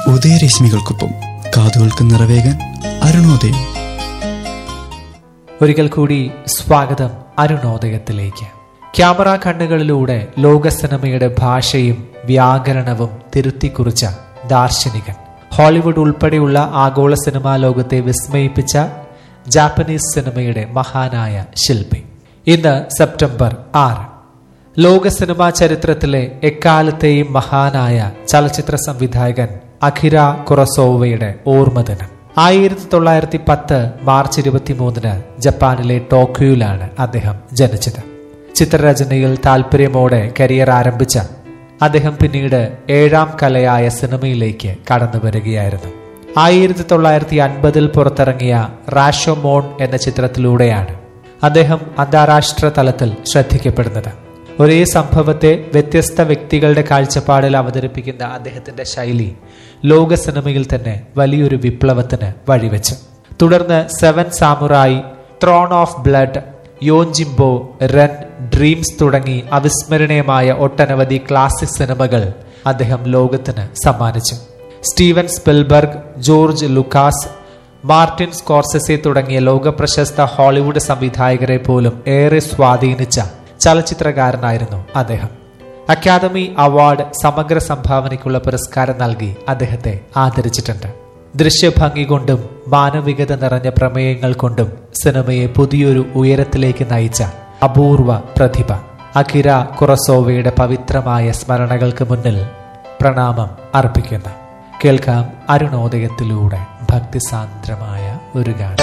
ഉദയരശ്മികൾക്കൊപ്പം കാതുകൾക്ക് നിറവേകാൻ അരുണോദയം ഒരിക്കൽ കൂടി സ്വാഗതം അരുണോദയത്തിലേക്ക് ക്യാമറ കണ്ണുകളിലൂടെ ലോക സിനിമയുടെ ഭാഷയും വ്യാകരണവും തിരുത്തിക്കുറിച്ച ദാർശനികൻ ഹോളിവുഡ് ഉൾപ്പെടെയുള്ള ആഗോള സിനിമാ ലോകത്തെ വിസ്മയിപ്പിച്ച ജാപ്പനീസ് സിനിമയുടെ മഹാനായ ശില്പി ഇന്ന് സെപ്റ്റംബർ ആറ് ലോക സിനിമാ ചരിത്രത്തിലെ എക്കാലത്തെയും മഹാനായ ചലച്ചിത്ര സംവിധായകൻ അഖിര കുറസോവയുടെ ഓർമ്മദിനം ആയിരത്തി തൊള്ളായിരത്തി പത്ത് മാർച്ച് ഇരുപത്തിമൂന്നിന് ജപ്പാനിലെ ടോക്കിയോയിലാണ് അദ്ദേഹം ജനിച്ചത് ചിത്രരചനയിൽ താല്പര്യമോടെ കരിയർ ആരംഭിച്ച അദ്ദേഹം പിന്നീട് ഏഴാം കലയായ സിനിമയിലേക്ക് കടന്നു വരികയായിരുന്നു ആയിരത്തി തൊള്ളായിരത്തി അൻപതിൽ പുറത്തിറങ്ങിയ റാഷോമോൺ എന്ന ചിത്രത്തിലൂടെയാണ് അദ്ദേഹം അന്താരാഷ്ട്ര തലത്തിൽ ശ്രദ്ധിക്കപ്പെടുന്നത് ഒരേ സംഭവത്തെ വ്യത്യസ്ത വ്യക്തികളുടെ കാഴ്ചപ്പാടിൽ അവതരിപ്പിക്കുന്ന അദ്ദേഹത്തിന്റെ ശൈലി ലോക സിനിമയിൽ തന്നെ വലിയൊരു വിപ്ലവത്തിന് വഴിവെച്ചു തുടർന്ന് seven samurai throne of blood Yojimbo ran dreams തുടങ്ങി അവിസ്മരണീയമായ ഒട്ടനവധി ക്ലാസിക് സിനിമകൾ അദ്ദേഹം ലോകത്തിന് സമ്മാനിച്ചു Steven Spielberg George Lucas Martin Scorsese തുടങ്ങിയ ലോകപ്രശസ്ത ഹോളിവുഡ് സംവിധായകരെ പോലും ഏറെ സ്വാധീനിച്ച ചലച്ചിത്രകാരനായിരുന്നു അദ്ദേഹം അക്കാദമി അവാർഡ് സമഗ്ര സംഭാവനയ്ക്കുള്ള പുരസ്കാരം നൽകി അദ്ദേഹത്തെ ആദരിച്ചിട്ടുണ്ട് ദൃശ്യഭംഗി കൊണ്ടും മാനവികത നിറഞ്ഞ പ്രമേയങ്ങൾ കൊണ്ടും സിനിമയെ പുതിയൊരു ഉയരത്തിലേക്ക് നയിച്ച അപൂർവ പ്രതിഭ അഖിര കുറസോവയുടെ പവിത്രമായ സ്മരണകൾക്ക് മുന്നിൽ പ്രണാമം അർപ്പിക്കുന്നു കേൾക്കാം അരുണോദയത്തിലൂടെ ഭക്തിസാന്ദ്രമായ ഒരു ഗാനം